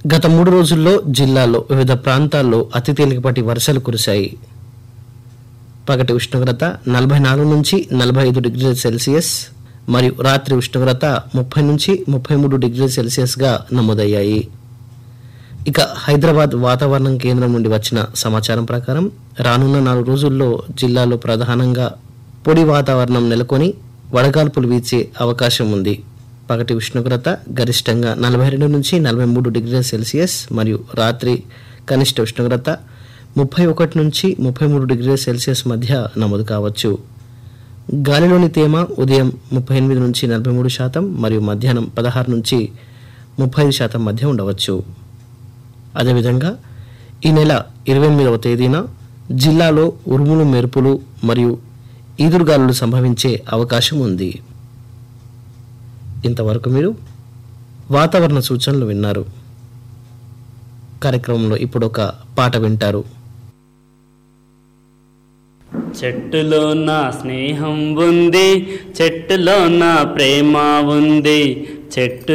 గత మూడు రోజుల్లో జిల్లాలో వివిధ ప్రాంతాల్లో అతి తేలికపాటి వర్షాలు కురిశాయి పగటి ఉష్ణోగ్రత నలభై నాలుగు నుంచి నలభై ఐదు డిగ్రీల సెల్సియస్ మరియు రాత్రి ఉష్ణోగ్రత ముప్పై నుంచి ముప్పై మూడు డిగ్రీల సెల్సియస్గా నమోదయ్యాయి ఇక హైదరాబాద్ వాతావరణం కేంద్రం నుండి వచ్చిన సమాచారం ప్రకారం రానున్న నాలుగు రోజుల్లో జిల్లాలో ప్రధానంగా పొడి వాతావరణం నెలకొని వడగాల్పులు వీచే అవకాశం ఉంది పగటి ఉష్ణోగ్రత గరిష్టంగా నలభై రెండు నుంచి నలభై మూడు డిగ్రీల సెల్సియస్ మరియు రాత్రి కనిష్ట ఉష్ణోగ్రత ముప్పై ఒకటి నుంచి ముప్పై మూడు డిగ్రీల సెల్సియస్ మధ్య నమోదు కావచ్చు గాలిలోని తేమ ఉదయం ముప్పై ఎనిమిది నుంచి నలభై మూడు శాతం మరియు మధ్యాహ్నం పదహారు నుంచి ముప్పై ఐదు శాతం మధ్య ఉండవచ్చు అదేవిధంగా ఈ నెల ఇరవై ఎనిమిదవ తేదీన జిల్లాలో ఉరుములు మెరుపులు మరియు ఈదురుగాలులు సంభవించే అవకాశం ఉంది ఇంతవరకు మీరు వాతావరణ సూచనలు విన్నారు కార్యక్రమంలో ఇప్పుడు ఒక పాట వింటారు చెట్టులో నా స్నేహం ఉంది చెట్టులో నా ప్రేమ ఉంది చెట్టు